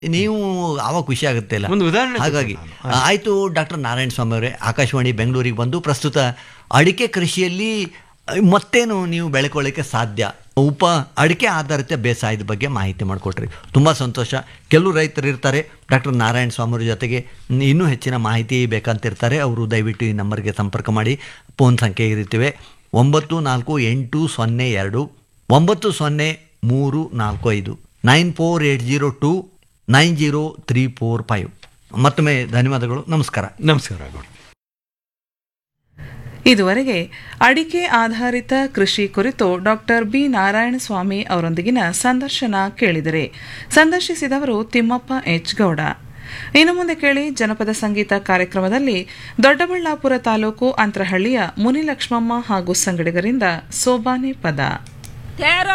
ನೀವು ಆವಾಗ ಖುಷಿ ಆಗುತ್ತೆ ಇಲ್ಲ ಒಂದು ಉದಾಹರಣೆ ಹಾಗಾಗಿ ಆಯ್ತು ಡಾಕ್ಟರ್ ನಾರಾಯಣ ಸ್ವಾಮಿ ಅವರೇ ಆಕಾಶವಾಣಿ ಬೆಂಗಳೂರಿಗೆ ಬಂದು ಪ್ರಸ್ತುತ ಅಡಿಕೆ ಕೃಷಿಯಲ್ಲಿ ಅಹ್, ಮತ್ತೇನು ನೀವು ಬೆಳ್ಕೊಳ್ಳಿಕ್ಕೆ ಸಾಧ್ಯ ಉಪ ಅಡಿಕೆ ಆಧಾರಿತ ಬೇಸಾಯದ ಬಗ್ಗೆ ಮಾಹಿತಿ ಮಾಡಿಕೊಟ್ರಿ ತುಂಬ ಸಂತೋಷ ಕೆಲವು ರೈತರು ಇರ್ತಾರೆ ಡಾಕ್ಟರ್ ನಾರಾಯಣ ಸ್ವಾಮಿ ಅವ್ರ ಜೊತೆಗೆ ಇನ್ನೂ ಹೆಚ್ಚಿನ ಮಾಹಿತಿ ಬೇಕಂತಿರ್ತಾರೆ ಅವರು ದಯವಿಟ್ಟು ಈ ನಂಬರ್ಗೆ ಸಂಪರ್ಕ ಮಾಡಿ ಫೋನ್ ಸಂಖ್ಯೆ ಇರುತ್ತವೆ ಒಂಬತ್ತು ನಾಲ್ಕು ಎಂಟು ಸೊನ್ನೆ ಎರಡು ಒಂಬತ್ತು ಸೊನ್ನೆ ಮೂರು ನಾಲ್ಕು ಐದು nine four eight zero two nine zero three four five ಮತ್ತೊಮ್ಮೆ ಧನ್ಯವಾದಗಳು ನಮಸ್ಕಾರ ನಮಸ್ಕಾರ ಗೌಡ ಇದುವರೆಗೆ ಅಡಿಕೆ ಆಧಾರಿತ ಕೃಷಿ ಕುರಿತು ಡಾಕ್ಟರ್ ಬಿ ನಾರಾಯಣಸ್ವಾಮಿ ಅವರೊಂದಿಗಿನ ಸಂದರ್ಶನ ಕೇಳಿದರೆ ಸಂದರ್ಶಿಸಿದವರು ತಿಮ್ಮಪ್ಪ ಎಚ್ ಗೌಡ ಇನ್ನು ಮುಂದೆ ಕೇಳಿ ಜನಪದ ಸಂಗೀತ ಕಾರ್ಯಕ್ರಮದಲ್ಲಿ ದೊಡ್ಡಬಳ್ಳಾಪುರ ತಾಲೂಕು ಅಂತರಹಳ್ಳಿಯ ಮುನಿಲಕ್ಷ್ಮಮ್ಮ ಹಾಗೂ ಸಂಗಡಿಗರಿಂದ ಸೋಬಾನೆ ಪದ